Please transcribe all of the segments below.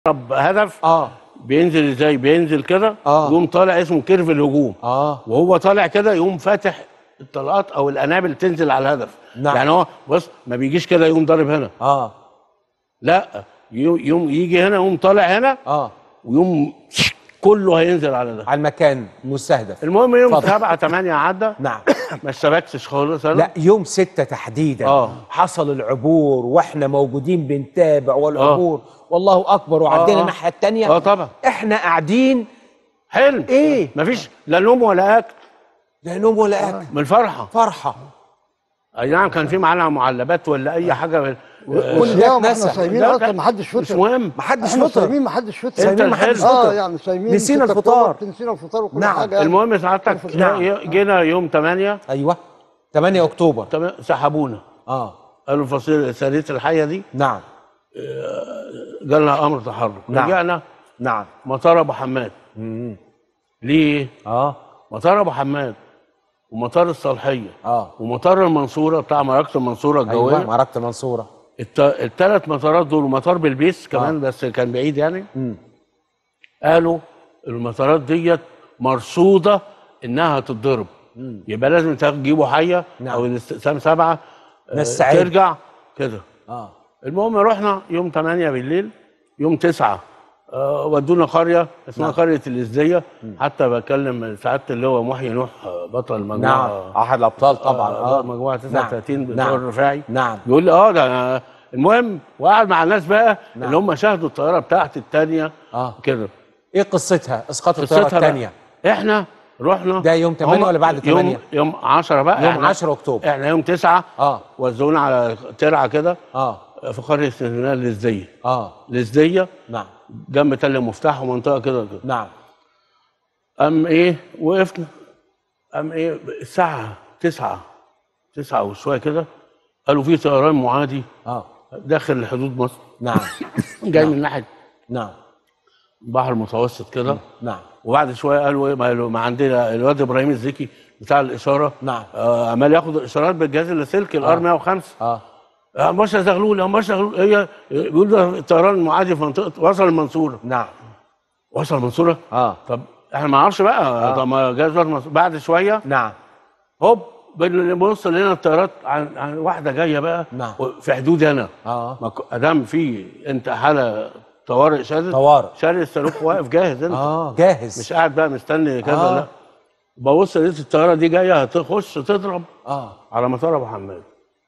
ضرب هدف اه بينزل ازاي بينزل كده آه. يقوم طالع اسمه كيرف الهجوم اه وهو طالع كده يقوم فاتح الطلقات او الانابل تنزل على الهدف نعم. يعني هو بص ما بيجيش كده يقوم ضارب هنا اه لا يو- يوم يجي هنا يقوم طالع هنا اه ويقوم كله هينزل على ده على المكان المستهدف المهم يوم اتفضل. 7 8 عدى نعم ما اشتبكتش خالص انا لا يوم ستة تحديدا آه. حصل العبور واحنا موجودين بنتابع والعبور والله اكبر وعدينا آه. الناحيه الثانيه اه طبعا احنا قاعدين حلم إيه؟ مفيش لا نوم ولا اكل لا نوم ولا اكل من الفرحه فرحه اي نعم كان في معانا معلبات ولا اي حاجه من كل ده لا ما اتنسى. احنا صايمين لا، اصلا كان- ما حدش مش فطر مهم محدش احنا فطر صايمين ما حدش فطر انت صايمين ما حدش الحلو. اه فطر يعني صايمين نسينا 6 الفطار. أكتوبر، نسينا الفطار وكل نعم. حاجه يعني. المهم سعادتك نعم. ي- جينا يوم 8 ايوه 8 اكتوبر تمام سحبونا اه قالوا فصيل سريه الحيه دي نعم جالنا امر تحرك نعم. رجعنا نعم مطار ابو حماد ليه؟ اه مطار ابو حماد ومطار الصالحيه اه ومطار المنصوره بتاع معركه المنصوره الجويه ايوه معركه المنصوره الت... الثلاث مطارات دول ومطار بلبيس كمان آه. بس كان بعيد يعني مم. قالوا المطارات ديت مرصوده انها تتضرب يبقى لازم تجيبوا حيه نعم. او الاستقسام سبعه آه، نستعد. ترجع كده اه المهم رحنا يوم 8 بالليل يوم 9 آه، ودونا قريه اسمها نعم. قريه الازديه حتى بكلم سعاده اللي هو محيي نوح آه، بطل نعم المجموعه احد الابطال طبعا اه اه مجموعه 39 نعم. بتوع الرفاعي نعم بيقول لي اه ده أنا المهم وقعد مع الناس بقى نعم. اللي هم شاهدوا الطياره بتاعت الثانيه اه كده ايه قصتها اسقاط الطياره قصتها بقى. الثانيه احنا رحنا ده يوم 8 هم- ولا بعد 8 يوم يوم 10 بقى يوم إحنا- 10 اكتوبر احنا يوم 9 اه وزعونا على ترعه كده اه في قريه اسمها الازديه اه الازديه نعم جنب تل مفتاح ومنطقه كده كده نعم قام ايه وقفنا قام ايه الساعه 9 9 وشويه كده قالوا في طيران معادي اه داخل حدود مصر نعم جاي من ناحيه نعم البحر المتوسط كده نعم وبعد شويه قالوا ايه ما ما عندنا الواد ابراهيم الزكي بتاع الاشاره نعم. آه عمال ياخد الاشارات بالجهاز اللاسلكي الار 105 اه آه باشا زغلول يا باشا زغلول هي بيقول ده الطيران المعادي في منطقه وصل المنصوره نعم وصل المنصوره اه طب احنا ما نعرفش بقى آه. طب ما جهاز وزارة المنصورة. بعد شويه نعم هوب بنبص لنا الطيارات عن, عن واحده جايه بقى نعم. في حدود هنا اه ما ك- ادام في انت حاله طوارئ شادد طوارئ شاري الصاروخ واقف جاهز انت اه جاهز مش قاعد بقى مستني كذا آه. لا ببص لقيت الطياره دي جايه هتخش تضرب اه على مطار ابو حماد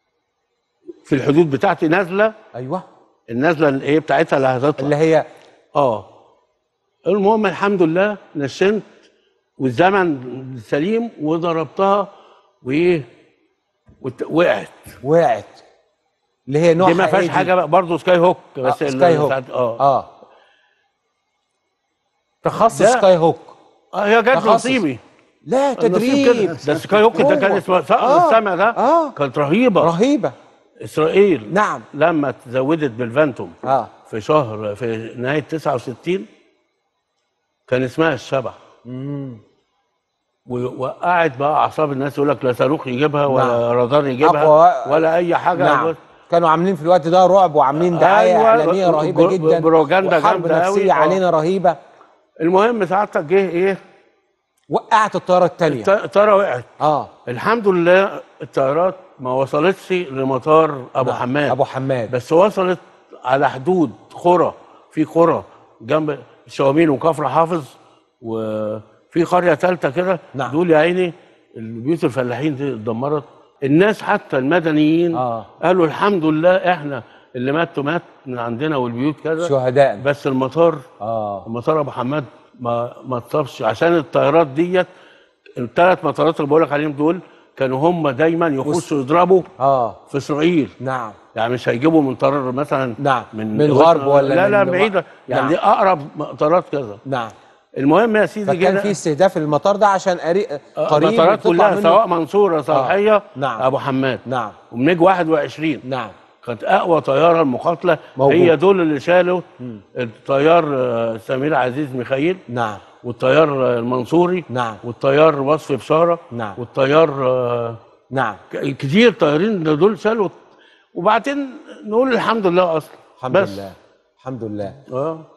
في الحدود بتاعتي نازله ايوه النازله اللي ايه بتاعتها اللي هتطلع اللي هي اه المهم الحمد لله نشنت والزمن سليم وضربتها وايه وت- وقعت وقعت اللي هي نوعها دي ما فيهاش إيه دي؟ حاجه بقى برضه سكاي هوك بس آه. اللي سكاي هوك بتاعت- اه اه تخصص ده- سكاي هوك آه، هي جت تخصص. نصيبي لا النصيب تدريب كده. ده سكاي هوك ده كان هو. اسمه سقف آه. السما ده اه كانت رهيبه رهيبه اسرائيل نعم لما تزودت بالفانتوم اه في شهر في نهايه 69 كان اسمها الشبح مم. ووقعت بقى اعصاب الناس يقول لك لا صاروخ يجيبها ولا نعم. رادار يجيبها أقوى- ولا اي حاجه نعم كانوا عاملين في الوقت ده رعب وعاملين دعايه أيوة، اعلانيه ب- رهيبه ب- جدا بروجاندا وحرب جامدة أوي. نفسيه آه. علينا رهيبه المهم سعادتك جه ايه وقعت الطياره الثانيه الط- الطياره وقعت اه الحمد لله الطيارات ما وصلتش لمطار ابو نعم. حماد ابو حماد بس وصلت على حدود قرى في قرى جنب الشوامين وكفر حافظ وفي قريه ثالثه كده نعم. دول يا عيني البيوت الفلاحين دي اتدمرت الناس حتى المدنيين آه. قالوا الحمد لله احنا اللي ماتوا مات من عندنا والبيوت كذا شهداء بس المطار اه المطار ابو حماد ما ما اتصابش عشان الطيارات ديت الثلاث مطارات اللي بقول لك عليهم دول كانوا هم دايما يخشوا يضربوا اه في اسرائيل نعم يعني مش هيجيبوا من طار مثلا نعم. من من الغرب ولا لا من- لا بعيده يعني نعم. دي اقرب مطارات كذا نعم المهم يا سيدي فكان جينا- في استهداف المطار ده عشان قريب آه، قريب المطارات بتطلع كلها منه- سواء منصوره صالحيه نعم. ابو حماد نعم ومنيج 21 نعم كانت اقوى طياره المقاتله موجود. هي دول اللي شالوا الطيار آه، سمير عزيز ميخائيل نعم والطيار آه، المنصوري نعم والطيار وصفي بشاره نعم. والطيار آه، نعم ك- كتير طيارين ده دول شالوا وبعدين نقول الحمد لله اصلا الحمد بس. لله الحمد لله اه